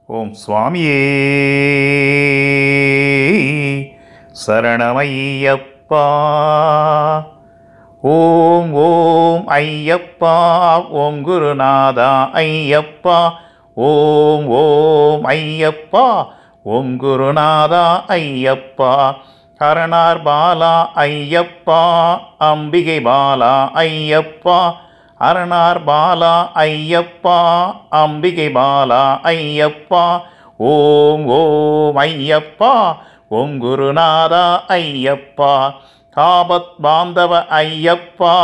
ஓம் சுவாமியே சரணமையப்பா ஓம் ஓம் ஐயப்பா ஓம் குருநாதா ஐயப்பா ஓம் ஓம் ஐயப்பா ஓம் குருநாதா ஐயப்பா ஹரணார் பாலா ஐயப்பா அம்பிகை பாலா ஐயப்பா அரணார் பாலா ஐயப்பா அம்பிகை பாலா ஐயப்பா ஓம் ஓம் ஐயப்பா ஓம் குருநாதா ஐயப்பா ஆபத் பாந்தவ ஐயப்பா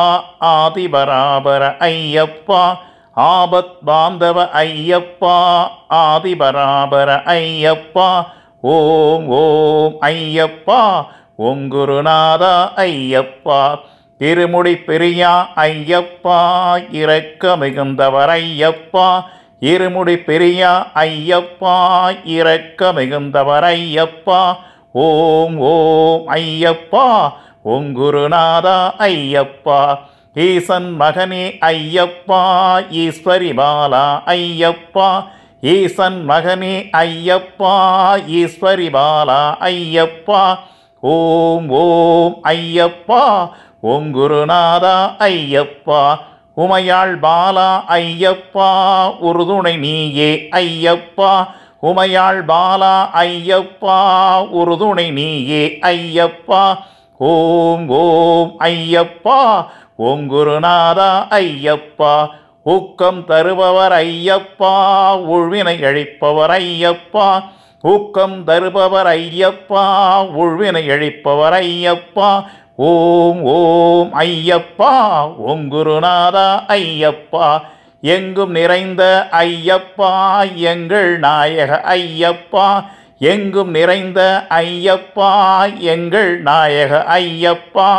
ஆதிபராபர ஐயப்பா ஆபத் பாந்தவ ஐயப்பா ஆதிபராபர ஐயப்பா ஓம் ஓம் ஐயப்பா ஓம் குருநாதா ஐயப்பா இருமுடி பெரியா ஐயப்பா இறக்க மிகுந்தவர் ஐயப்பா இருமுடி பெரியா ஐயப்பா இறக்க மிகுந்தவர் ஐயப்பா ஓம் ஓம் ஐயப்பா ஓம் குருநாதா ஐயப்பா ஈசன் மகனே ஐயப்பா ஈஸ்வரி பாலா ஐயப்பா ஈசன் மகனே ஐயப்பா ஈஸ்வரி பாலா ஐயப்பா ஓம் ஓம் ஐயப்பா ஓம் குருநாதா ஐயப்பா உமையாள் பாலா ஐயப்பா உறுதுணை நீயே ஐயப்பா உமையாள் பாலா ஐயப்பா உறுதுணை நீயே ஐயப்பா ஓம் ஓம் ஐயப்பா ஓம் குருநாதா ஐயப்பா ஊக்கம் தருபவர் ஐயப்பா உழ்வினை அழிப்பவர் ஐயப்பா ஊக்கம் தருபவர் ஐயப்பா உழ்வினை அழிப்பவர் ஐயப்பா ஓம் ஓம் ஐயப்பா ஓம் குருநாதா ஐயப்பா எங்கும் நிறைந்த ஐயப்பா எங்கள் நாயக ஐயப்பா எங்கும் நிறைந்த ஐயப்பா எங்கள் நாயக ஐயப்பா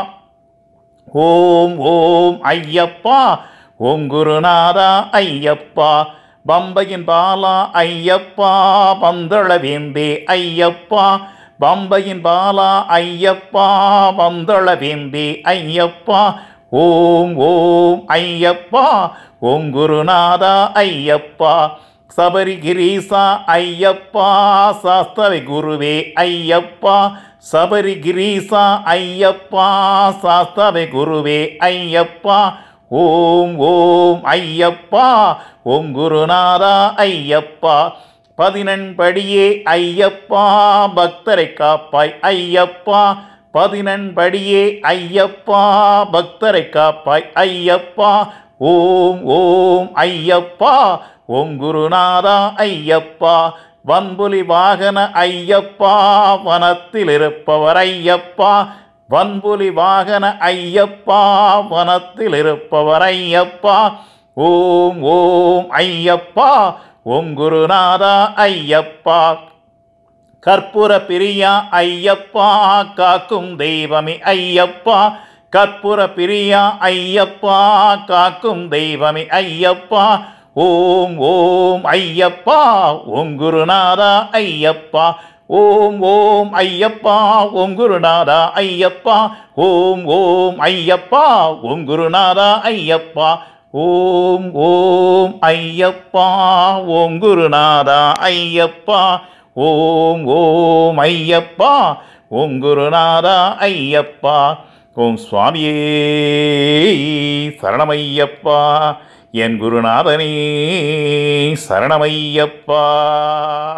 ஓம் ஓம் ஐயப்பா ஓம் குருநாதா ஐயப்பா பம்பையின் பாலா ஐயப்பா பந்தளவேந்தே ஐயப்பா பம்பையின் பாலா ஐயப்பா பந்தளவேந்தே ஐயப்பா ஓம் ஓம் ஐயப்பா ஓம் குருநாதா ஐயப்பா சபரிகிரீசா ஐயப்பா சாஸ்தவை குருவே ஐயப்பா சபரிகிரீசா ஐயப்பா சாஸ்தவை குருவே ஐயப்பா ஓம் ஓம் ஐயப்பா ஓம் குருநாதா ஐயப்பா பதினெண்படியே ஐயப்பா பக்தரை காப்பாய் ஐயப்பா பதினெண்படியே ஐயப்பா பக்தரை காப்பாய் ஐயப்பா ஓம் ஓம் ஐயப்பா ஓம் குருநாதா ஐயப்பா வன்புலி வாகன ஐயப்பா வனத்தில் இருப்பவர் ஐயப்பா வன்புலி வாகன ஐயப்பா வனத்தில் இருப்பவர் ஐயப்பா ஓம் ஓம் ஐயப்பா ஓம் குருநாதா ஐயப்பா கற்பூர பிரியா ஐயப்பா காக்கும் தெய்வமே ஐயப்பா கற்பூர பிரியா ஐயப்பா காக்கும் தெய்வமே ஐயப்பா ஓம் ஓம் ஐயப்பா ஓம் குருநாதா ஐயப்பா ஓம் ஓம் ஐயப்பா ஓம் குருநாதா ஐயப்பா ஓம் ஓம் ஐயப்பா ஓம் குருநாதா ஐயப்பா ஓம் ஓம் ஐயப்பா ஓம் குருநாதா ஐயப்பா ஓம் ஓம் ஐயப்பா ஓம் குருநாதா ஐயப்பா ஓம் சுவாமியே சரணமையப்பா என் குருநாதனே சரணமையப்பா